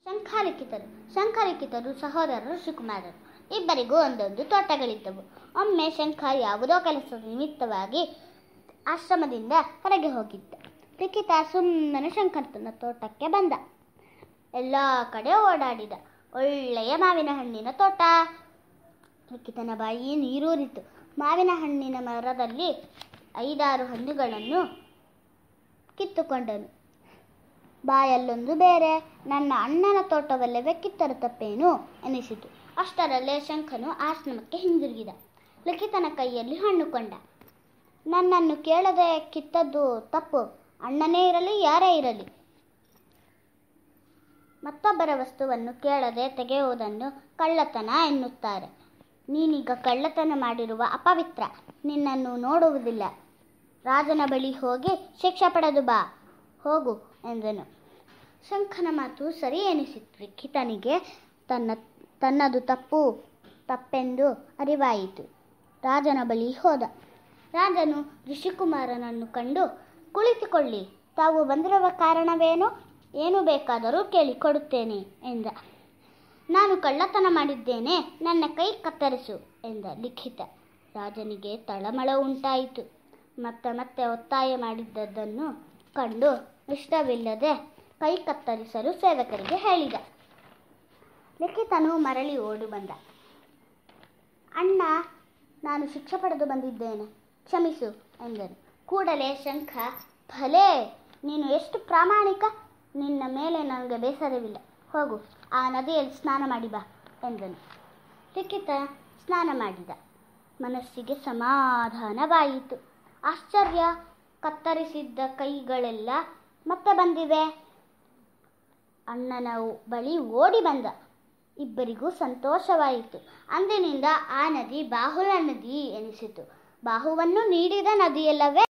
ಶಂಖಾಲಿಖಿತರು ಶಂಖಲಿಖಿತರು ಸಹೋದರರು ಸುಕುಮಾರರು ಇಬ್ಬರಿಗೂ ಒಂದೊಂದು ತೋಟಗಳಿದ್ದವು ಒಮ್ಮೆ ಶಂಖ ಯಾವುದೋ ಕೆಲಸದ ನಿಮಿತ್ತವಾಗಿ ಆಶ್ರಮದಿಂದ ಹೊರಗೆ ಹೋಗಿದ್ದ ಲಿಖಿತ ಸುಮ್ಮನೆ ಶಂಕರನ ತೋಟಕ್ಕೆ ಬಂದ ಎಲ್ಲ ಕಡೆ ಓಡಾಡಿದ ಒಳ್ಳೆಯ ಮಾವಿನ ಹಣ್ಣಿನ ತೋಟ ಲಿಖಿತನ ಬಾಯಿ ನೀರೂರಿತು ಮಾವಿನ ಹಣ್ಣಿನ ಮರದಲ್ಲಿ ಐದಾರು ಹಣ್ಣುಗಳನ್ನು ಕಿತ್ತುಕೊಂಡನು ಬಾಯಲ್ಲೊಂದು ಬೇರೆ ನನ್ನ ಅಣ್ಣನ ತೋಟವಲ್ಲವೇ ಕಿತ್ತರು ತಪ್ಪೇನು ಎನಿಸಿತು ಅಷ್ಟರಲ್ಲೇ ಶಂಖನು ಆಶ್ರಮಕ್ಕೆ ಹಿಂದಿರುಗಿದ ಲಿಖಿತನ ಕೈಯಲ್ಲಿ ಹಣ್ಣು ಕೊಂಡ ನನ್ನನ್ನು ಕೇಳದೆ ಕಿತ್ತದ್ದು ತಪ್ಪು ಅಣ್ಣನೇ ಇರಲಿ ಯಾರೇ ಇರಲಿ ಮತ್ತೊಬ್ಬರ ವಸ್ತುವನ್ನು ಕೇಳದೆ ತೆಗೆಯುವುದನ್ನು ಕಳ್ಳತನ ಎನ್ನುತ್ತಾರೆ ನೀನೀಗ ಕಳ್ಳತನ ಮಾಡಿರುವ ಅಪವಿತ್ರ ನಿನ್ನನ್ನು ನೋಡುವುದಿಲ್ಲ ರಾಜನ ಬಳಿ ಹೋಗಿ ಶಿಕ್ಷೆ ಪಡೆದು ಬಾ ಹೋಗು ಎಂದನು ಶಂಖನ ಮಾತು ಸರಿ ಎನಿಸಿತು ಲಿಖಿತನಿಗೆ ತನ್ನ ತನ್ನದು ತಪ್ಪು ತಪ್ಪೆಂದು ಅರಿವಾಯಿತು ರಾಜನ ಬಳಿ ಹೋದ ರಾಜನು ಋಷಿಕುಮಾರನನ್ನು ಕಂಡು ಕುಳಿತುಕೊಳ್ಳಿ ತಾವು ಬಂದಿರುವ ಕಾರಣವೇನು ಏನು ಬೇಕಾದರೂ ಕೇಳಿಕೊಡುತ್ತೇನೆ ಎಂದ ನಾನು ಕಳ್ಳತನ ಮಾಡಿದ್ದೇನೆ ನನ್ನ ಕೈ ಕತ್ತರಿಸು ಎಂದ ಲಿಖಿತ ರಾಜನಿಗೆ ತಳಮಳ ಉಂಟಾಯಿತು ಮತ್ತೆ ಮತ್ತೆ ಒತ್ತಾಯ ಮಾಡಿದ್ದದ್ದನ್ನು ಕಂಡು ಇಷ್ಟವಿಲ್ಲದೆ ಕೈ ಕತ್ತರಿಸಲು ಸೇವಕರಿಗೆ ಹೇಳಿದ ಲಿಖಿತನು ಮರಳಿ ಓಡಿ ಬಂದ ಅಣ್ಣ ನಾನು ಶಿಕ್ಷೆ ಪಡೆದು ಬಂದಿದ್ದೇನೆ ಕ್ಷಮಿಸು ಎಂದನು ಕೂಡಲೇ ಶಂಖ ಭಲೇ ನೀನು ಎಷ್ಟು ಪ್ರಾಮಾಣಿಕ ನಿನ್ನ ಮೇಲೆ ನನಗೆ ಬೇಸರವಿಲ್ಲ ಹೋಗು ಆ ನದಿಯಲ್ಲಿ ಸ್ನಾನ ಮಾಡಿ ಬಾ ಎಂದನು ಲಿಖಿತ ಸ್ನಾನ ಮಾಡಿದ ಮನಸ್ಸಿಗೆ ಸಮಾಧಾನವಾಯಿತು ಆಶ್ಚರ್ಯ ಕತ್ತರಿಸಿದ್ದ ಕೈಗಳೆಲ್ಲ ಮತ್ತೆ ಬಂದಿವೆ ಅಣ್ಣನ ಬಳಿ ಓಡಿ ಬಂದ ಇಬ್ಬರಿಗೂ ಸಂತೋಷವಾಯಿತು ಅಂದಿನಿಂದ ಆ ನದಿ ಬಾಹುಲ ನದಿ ಎನಿಸಿತು ಬಾಹುವನ್ನು ನೀಡಿದ ನದಿಯಲ್ಲವೇ